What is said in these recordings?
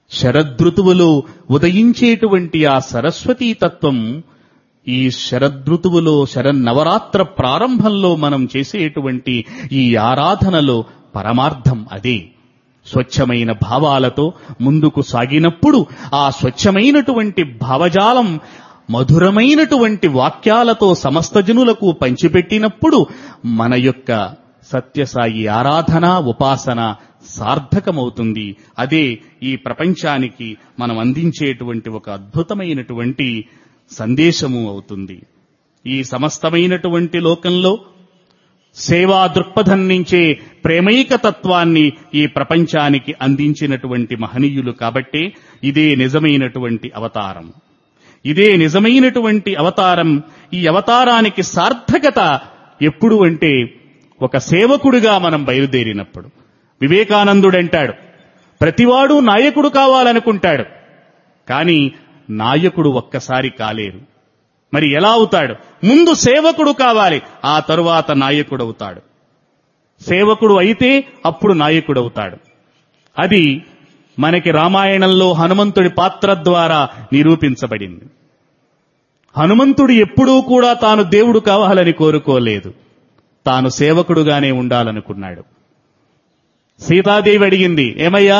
శరదృతువులో ఉదయించేటువంటి ఆ సరస్వతీ తత్వం ఈ శరదృతువులో శరన్నవరాత్ర ప్రారంభంలో మనం చేసేటువంటి ఈ ఆరాధనలో పరమార్థం అదే స్వచ్ఛమైన భావాలతో ముందుకు సాగినప్పుడు ఆ స్వచ్ఛమైనటువంటి భావజాలం మధురమైనటువంటి వాక్యాలతో సమస్త జనులకు పంచిపెట్టినప్పుడు మన యొక్క సత్యసాయి ఆరాధన ఉపాసన సార్థకమవుతుంది అదే ఈ ప్రపంచానికి మనం అందించేటువంటి ఒక అద్భుతమైనటువంటి సందేశము అవుతుంది ఈ సమస్తమైనటువంటి లోకంలో సేవా దృక్పథం నుంచే ప్రేమైక తత్వాన్ని ఈ ప్రపంచానికి అందించినటువంటి మహనీయులు కాబట్టే ఇదే నిజమైనటువంటి అవతారం ఇదే నిజమైనటువంటి అవతారం ఈ అవతారానికి సార్థకత ఎప్పుడు అంటే ఒక సేవకుడిగా మనం బయలుదేరినప్పుడు వివేకానందుడు అంటాడు ప్రతివాడు నాయకుడు కావాలనుకుంటాడు కానీ నాయకుడు ఒక్కసారి కాలేరు మరి ఎలా అవుతాడు ముందు సేవకుడు కావాలి ఆ తరువాత నాయకుడు అవుతాడు సేవకుడు అయితే అప్పుడు నాయకుడు అవుతాడు అది మనకి రామాయణంలో హనుమంతుడి పాత్ర ద్వారా నిరూపించబడింది హనుమంతుడు ఎప్పుడూ కూడా తాను దేవుడు కావాలని కోరుకోలేదు తాను సేవకుడుగానే ఉండాలనుకున్నాడు సీతాదేవి అడిగింది ఏమయ్యా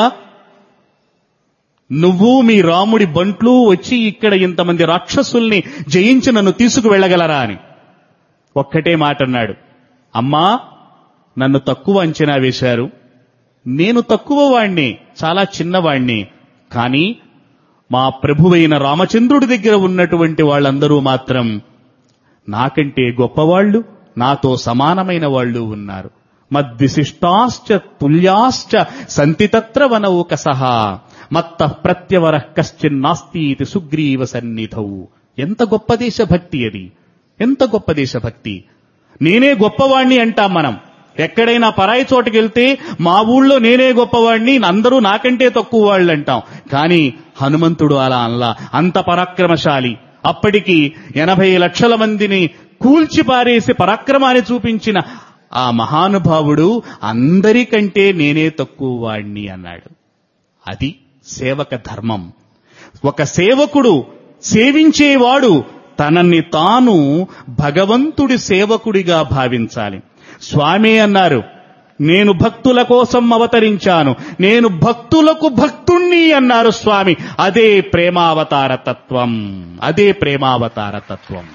నువ్వు మీ రాముడి బంట్లు వచ్చి ఇక్కడ ఇంతమంది రాక్షసుల్ని జయించి నన్ను తీసుకువెళ్ళగలరా అని ఒక్కటే మాట అన్నాడు అమ్మా నన్ను తక్కువ అంచనా వేశారు నేను తక్కువ వాణ్ణి చాలా చిన్నవాణ్ణి కానీ మా ప్రభువైన రామచంద్రుడి దగ్గర ఉన్నటువంటి వాళ్ళందరూ మాత్రం నాకంటే గొప్పవాళ్ళు నాతో సమానమైన వాళ్ళు ఉన్నారు మద్విశిష్టాశ్చ తుల్యాశ్చ సంతి తత్ర వనౌక సహా మత్త ప్రత్యవర కశ్చిన్నాస్తి సుగ్రీవ సన్నిధౌ ఎంత గొప్ప దేశభక్తి అది ఎంత గొప్ప దేశభక్తి నేనే గొప్పవాణ్ణి అంటాం మనం ఎక్కడైనా పరాయి చోటుకి వెళ్తే మా ఊళ్ళో నేనే గొప్పవాణ్ణి అందరూ నాకంటే తక్కువ వాళ్ళు అంటాం కానీ హనుమంతుడు అలా అనలా అంత పరాక్రమశాలి అప్పటికి ఎనభై లక్షల మందిని కూల్చి పారేసి పరాక్రమాన్ని చూపించిన ఆ మహానుభావుడు అందరికంటే నేనే తక్కువ వాణ్ణి అన్నాడు అది సేవక ధర్మం ఒక సేవకుడు సేవించేవాడు తనని తాను భగవంతుడి సేవకుడిగా భావించాలి స్వామి అన్నారు నేను భక్తుల కోసం అవతరించాను నేను భక్తులకు భక్తుణ్ణి అన్నారు స్వామి అదే ప్రేమావతార తత్వం అదే ప్రేమావతార తత్వం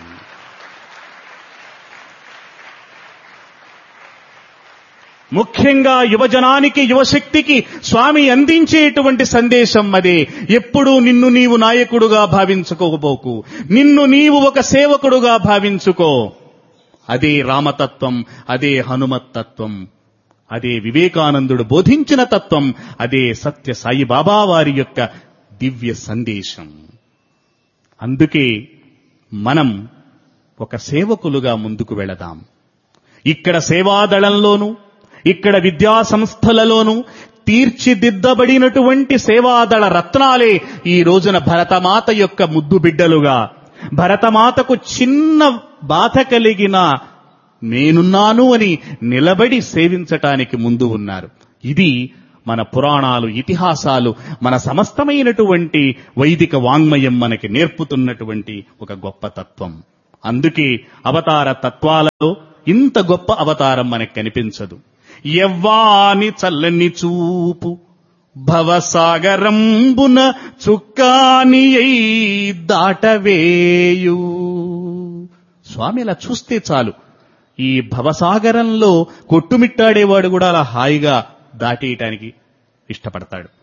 ముఖ్యంగా యువజనానికి యువశక్తికి స్వామి అందించేటువంటి సందేశం అదే ఎప్పుడూ నిన్ను నీవు నాయకుడుగా భావించుకోబోకు నిన్ను నీవు ఒక సేవకుడుగా భావించుకో అదే రామతత్వం అదే హనుమత్తత్వం అదే వివేకానందుడు బోధించిన తత్వం అదే సత్య సాయిబాబా వారి యొక్క దివ్య సందేశం అందుకే మనం ఒక సేవకులుగా ముందుకు వెళదాం ఇక్కడ సేవాదళంలోనూ ఇక్కడ విద్యా సంస్థలలోనూ తీర్చిదిద్దబడినటువంటి సేవాదళ రత్నాలే ఈ రోజున భరతమాత యొక్క ముద్దు బిడ్డలుగా భరతమాతకు చిన్న బాధ కలిగిన నేనున్నాను అని నిలబడి సేవించటానికి ముందు ఉన్నారు ఇది మన పురాణాలు ఇతిహాసాలు మన సమస్తమైనటువంటి వైదిక వాంగ్మయం మనకి నేర్పుతున్నటువంటి ఒక గొప్ప తత్వం అందుకే అవతార తత్వాలలో ఇంత గొప్ప అవతారం మనకు కనిపించదు ఎవ్వాని చల్లని చూపు భవసాగరంబున చుక్కాని అయి దాటవేయు స్వామి ఇలా చూస్తే చాలు ఈ భవసాగరంలో కొట్టుమిట్టాడేవాడు కూడా అలా హాయిగా దాటేయటానికి ఇష్టపడతాడు